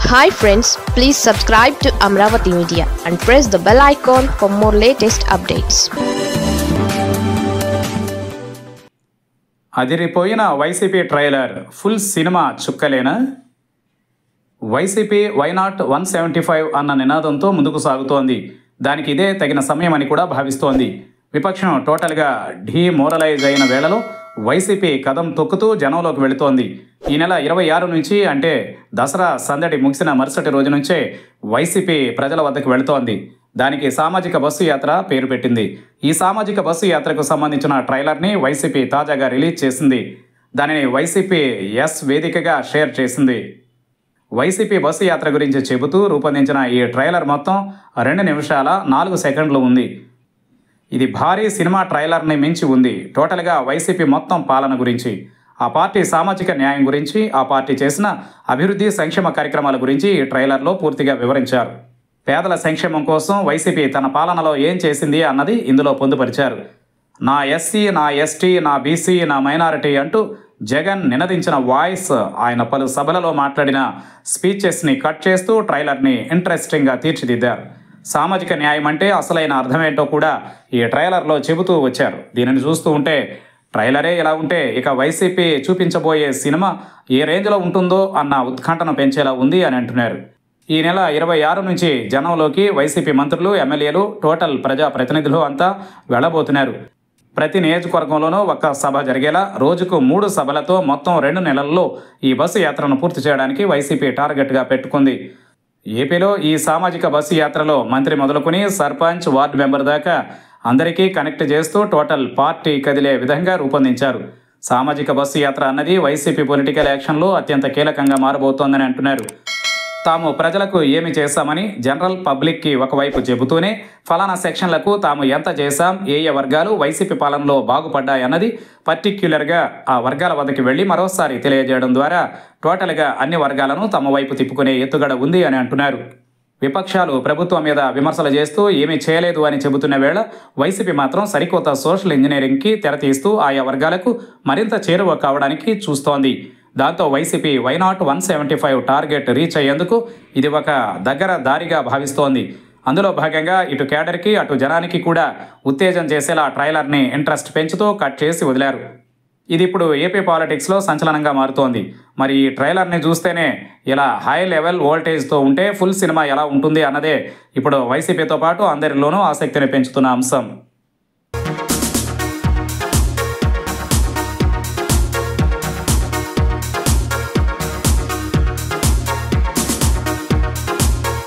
hi friends please subscribe to Amaravati media and press the bell icon for more latest updates అదిరిపోయిన YCP trailer full cinema చుక్కలేనా YCP why not one seventy five అన్న నినాదంతో ముందుకు సాగుతోంది దానికి ఇదే తగిన సమయం అని కూడా భావిస్తోంది విపక్షం టోటల్గా ఢీ మోరలైజ్ అయిన వేళలో వైసీపీ కదం తొక్కుతూ జనంలోకి వెళుతోంది ఈ నెల ఇరవై ఆరు నుంచి అంటే దసరా సందడి ముగిసిన మరుసటి రోజు నుంచే వైసీపీ ప్రజల వద్దకు వెళుతోంది దానికి సామాజిక బస్సు యాత్ర పేరు పెట్టింది ఈ సామాజిక బస్సు యాత్రకు సంబంధించిన ట్రైలర్ని వైసీపీ తాజాగా రిలీజ్ చేసింది దానిని వైసీపీ ఎస్ వేదికగా షేర్ చేసింది వైసీపీ బస్సు యాత్ర గురించి చెబుతూ రూపొందించిన ఈ ట్రైలర్ మొత్తం రెండు నిమిషాల నాలుగు సెకండ్లు ఉంది ఇది భారీ సినిమా ట్రైలర్ని మించి ఉంది టోటల్గా వైసీపీ మొత్తం పాలన గురించి ఆ పార్టీ సామాజిక న్యాయం గురించి ఆ పార్టీ చేసిన అభివృద్ధి సంక్షేమ కార్యక్రమాల గురించి ఈ ట్రైలర్లో పూర్తిగా వివరించారు పేదల సంక్షేమం కోసం వైసీపీ తన పాలనలో ఏం చేసింది అన్నది ఇందులో పొందుపరిచారు నా ఎస్సీ నా ఎస్టీ నా బీసీ నా మైనారిటీ అంటూ జగన్ నినదించిన వాయిస్ ఆయన పలు సభలలో మాట్లాడిన స్పీచెస్ని కట్ చేస్తూ ట్రైలర్ని ఇంట్రెస్టింగ్గా తీర్చిదిద్దారు సామాజిక న్యాయం అంటే అసలైన అర్థమేంటో కూడా ఈ ట్రైలర్లో చెబుతూ వచ్చారు దీనిని చూస్తూ ఉంటే ట్రైలరే ఇలా ఉంటే ఇక వైసీపీ చూపించబోయే సినిమా ఏ రేంజ్లో ఉంటుందో అన్న ఉత్కంఠను పెంచేలా ఉంది అని అంటున్నారు ఈ నెల ఇరవై ఆరు నుంచి జనంలోకి వైసీపీ మంత్రులు ఎమ్మెల్యేలు టోటల్ ప్రజా ప్రతినిధులు అంతా వెళ్ళబోతున్నారు ప్రతి నియోజకవర్గంలోనూ ఒక్క సభ జరిగేలా రోజుకు మూడు సభలతో మొత్తం రెండు నెలల్లో ఈ బస్సు యాత్రను పూర్తి చేయడానికి వైసీపీ టార్గెట్గా పెట్టుకుంది ఏపీలో ఈ సామాజిక బస్సు యాత్రలో మంత్రి మొదలుకొని సర్పంచ్ వార్డు మెంబర్ దాకా అందరికీ కనెక్ట్ చేస్తూ టోటల్ పార్టీ కదిలే విధంగా రూపొందించారు సామాజిక బస్సు యాత్ర అన్నది వైసీపీ పొలిటికల్ యాక్షన్లో అత్యంత కీలకంగా మారబోతోందని అంటున్నారు తాము ప్రజలకు ఏమి చేశామని జనరల్ పబ్లిక్కి ఒకవైపు చెబుతూనే ఫలానా సెక్షన్లకు తాము ఎంత చేశాం ఏ ఏ వర్గాలు వైసీపీ పాలనలో బాగుపడ్డాయన్నది పర్టిక్యులర్గా ఆ వర్గాల వద్దకు వెళ్ళి మరోసారి తెలియజేయడం ద్వారా టోటల్గా అన్ని వర్గాలను తమ వైపు తిప్పుకునే ఎత్తుగడ ఉంది అని అంటున్నారు విపక్షాలు ప్రభుత్వం మీద విమర్శలు చేస్తూ ఏమీ చేయలేదు అని చెబుతున్న వేళ వైసీపీ మాత్రం సరికొత్త సోషల్ ఇంజనీరింగ్కి తెరతీస్తూ ఆయా వర్గాలకు మరింత చేరువ కావడానికి చూస్తోంది దాంతో YCP why not one seventy five target reach అయ్యేందుకు ఇది ఒక దగ్గర దారిగా భావిస్తోంది అందులో భాగంగా ఇటు కేడర్కి అటు జనానికి కూడా ఉత్తేజం చేసేలా ట్రైలర్ని ఇంట్రెస్ట్ పెంచుతూ కట్ చేసి వదిలారు ఇది ఇప్పుడు ఏపీ పాలిటిక్స్లో సంచలనంగా మారుతోంది మరి ఈ ట్రైలర్ని చూస్తేనే ఇలా హై లెవెల్ వోల్టేజ్తో ఉంటే ఫుల్ సినిమా ఎలా ఉంటుంది అన్నదే ఇప్పుడు వైసీపీతో పాటు అందరిలోనూ ఆసక్తిని పెంచుతున్న అంశం